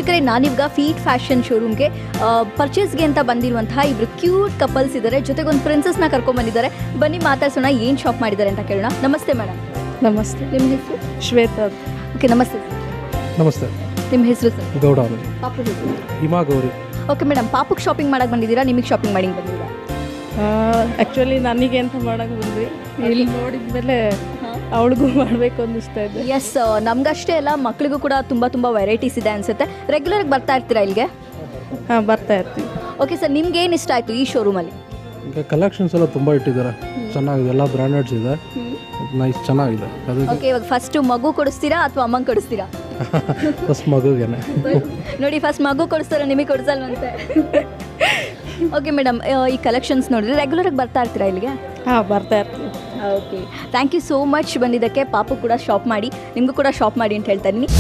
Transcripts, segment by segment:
ವೀಕ್ಷಕರೇ ನಾನಿವಾಗ feet fashion ಶೋರೂಮ್ಗೆ ಪರ್ಚೇಸ್ಗೆ ಅಂತ ಬಂದಿರುವಂತಹ ಇಬ್ರು ಕ್ಯೂಟ್ ಕಪಲ್ಸ್ ಇದ್ದಾರೆ ಜೊತೆಗೆ ಒಂದು ಪ್ರಿನ್ಸಸ್ನ ಕರ್ಕೊಂಡ್ ಬಂದಿದ್ದಾರೆ ಬನ್ನಿ ಮಾತಾಡ್ಸೋಣ ಏನು ಶಾಪ್ ಮಾಡಿದ್ದಾರೆ ಅಂತ ಕೇಳೋಣ ನಮಸ್ತೆ ಮೇಡಮ್ ನಮಸ್ತೆ ನಿಮ್ಮ ಹೆಸರು ಶ್ವೇತಾ ಓಕೆ ನಮಸ್ತೆ ನಮಸ್ತೆ ನಿಮ್ಮ ಹೆಸರು ಸರ್ ಗೌಡ ಅವರು ಪಾಪು ಹೆಸರು ಹಿಮಾ ಗೌರಿ ಓಕೆ ಮೇಡಮ್ ಪಾಪುಗೆ ಶಾಪಿಂಗ್ ಮಾಡಕ್ಕೆ ಬಂದಿದ್ದೀರಾ ನಿಮಗೆ ಶಾಪಿಂಗ್ ಮಾಡಿ ಬಂದಿದ್ದೀರಾ ಆ್ಯಕ್ಚುಲಿ ನನಗೆ ಅಂತ ಮಾಡಕ್ಕೆ ಬಂದ್ವಿ ಇಲ್ಲಿ ನೋಡಿದ್ಮೇಲೆ ಅವಳಿಗೂ ಮಾಡಬೇಕು ಅನ್ನಿಸ್ತಾ ಇದೆ ಎಸ್ ನಮ್ಗಷ್ಟೇ ಅಲ್ಲ ಮಕ್ಳಿಗೂ ಕೂಡ ತುಂಬ ತುಂಬ ವೆರೈಟೀಸ್ ಇದೆ ಅನ್ಸುತ್ತೆ ರೆಗ್ಯುಲರ್ ಬರ್ತಾ ಇರ್ತೀರಾ ಇಲ್ಲಿಗೆ ಹಾಂ ಬರ್ತಾ ಇರ್ತೀವಿ ಓಕೆ ಸರ್ ನಿಮ್ಗೆ ಏನು ಇಷ್ಟ ಆಯಿತು ಈ ಶೋರೂಮಲ್ಲಿ ಈಗ ಕಲೆಕ್ಷನ್ಸ್ ಎಲ್ಲ ತುಂಬ ಇಟ್ಟಿದ್ದಾರೆ ಚೆನ್ನಾಗಿದೆ ಎಲ್ಲ ಬ್ರ್ಯಾಂಡೆಡ್ಸ್ ಇದೆ ನೈಸ್ ಚೆನ್ನಾಗಿದೆ ಅದಕ್ಕೆ ಓಕೆ ಇವಾಗ ಫಸ್ಟು ಮಗು ಕೊಡಿಸ್ತೀರಾ ಅಥವಾ ಅಮ್ಮಂಗೆ ಕೊಡಿಸ್ತೀರಾ ಫಸ್ಟ್ ಮಗುಗೇನೆ ನೋಡಿ ಫಸ್ಟ್ ಮಗು ಕೊಡಿಸ್ತಾರ ನಿಮಗೆ ಕೊಡಿಸಲ್ವಂತೆ ಓಕೆ ಮೇಡಮ್ ಈ ಕಲೆಕ್ಷನ್ಸ್ ನೋಡಿದ್ರೆ ರೆಗ್ಯುಲರಾಗಿ ಬರ್ತಾ ಇರ್ತೀರಾ ಇಲ್ಲಿಗೆ ಹಾಂ ಬರ್ತಾ ಇರ್ತೀವಿ okay thank you so much ಬಂದಿದ್ದಕ್ಕೆ ಪಾಪು ಕೂಡ ಶಾಪ್ ಮಾಡಿ ನಿಮಗೂ ಕೂಡ ಶಾಪ್ ಮಾಡಿ ಅಂತ ಹೇಳ್ತಾ ಇದ್ದೀನಿ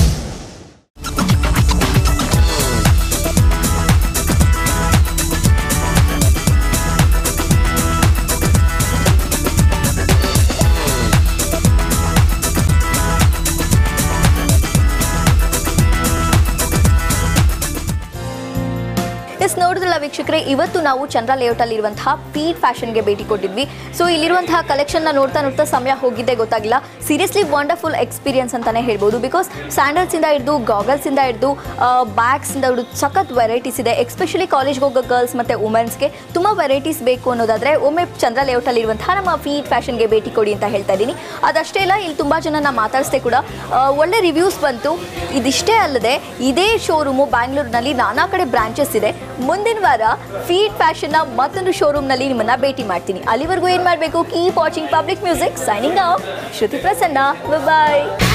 ಎಸ್ ನೋಡಿದ್ರಲ್ಲ ವೀಕ್ಷಕರೇ ಇವತ್ತು ನಾವು ಚಂದ್ರ ಲೇಔಟಲ್ಲಿ ಇರುವಂತಹ ಪೀಟ್ ಫ್ಯಾಷನ್ಗೆ ಭೇಟಿ ಕೊಟ್ಟಿದ್ವಿ ಸೊ ಇಲ್ಲಿರುವಂತಹ ಕಲೆಕ್ಷನ್ನ ನೋಡ್ತಾ ನೋಡ್ತಾ ಸಮಯ ಹೋಗಿದ್ದೆ ಗೊತ್ತಾಗಿಲ್ಲ ಸೀರಿಯಸ್ಲಿ ವಂಡರ್ಫುಲ್ ಎಕ್ಸ್ಪೀರಿಯನ್ಸ್ ಅಂತಾನೆ ಹೇಳ್ಬೋದು ಬಿಕಾಸ್ ಸ್ಯಾಂಡಲ್ಸಿಂದ ಹಿಡಿದು ಗಾಗಲ್ಸಿಂದ ಹಿಡಿದು ಬ್ಯಾಗ್ಸಿಂದ ಹಿಡಿದು ಸಖತ್ ವೆರೈಟೀಸ್ ಇದೆ ಎಸ್ಪೆಷಲಿ ಕಾಲೇಜ್ಗೆ ಹೋಗೋ ಗರ್ಲ್ಸ್ ಮತ್ತು ವುಮೆನ್ಸ್ಗೆ ತುಂಬ ವೆರೈಟೀಸ್ ಬೇಕು ಅನ್ನೋದಾದರೆ ಒಮ್ಮೆ ಚಂದ್ರ ಲೇಔಟಲ್ಲಿ ಇರುವಂತಹ ನಮ್ಮ ಫೀಟ್ ಫ್ಯಾಷನ್ಗೆ ಭೇಟಿ ಕೊಡಿ ಅಂತ ಹೇಳ್ತಾ ಇದ್ದೀನಿ ಅದಷ್ಟೇ ಇಲ್ಲ ಇಲ್ಲಿ ತುಂಬ ಜನ ಮಾತಾಡಿಸ್ದೆ ಕೂಡ ಆ, ಒಳ್ಳೆ ರಿವ್ಯೂಸ್ ಬಂತು ಇದಿಷ್ಟೇ ಅಲ್ಲದೆ ಇದೇ ಶೋರೂಮು ಬ್ಯಾಂಗ್ಳೂರಿನಲ್ಲಿ ನಾನಾ ಕಡೆ ಬ್ರಾಂಚಸ್ ಇದೆ ಮುಂದಿನ ವಾರ ಫೀಡ್ ಫ್ಯಾಷನ್ನ ಮತ್ತೊಂದು ಶೋರೂಮ್ನಲ್ಲಿ ನಿಮ್ಮನ್ನ ಭೇಟಿ ಮಾಡ್ತೀನಿ ಅಲ್ಲಿವರೆಗೂ ಏನು ಮಾಡಬೇಕು keep watching public music signing off Shruti Prasanna ಬಾಯ್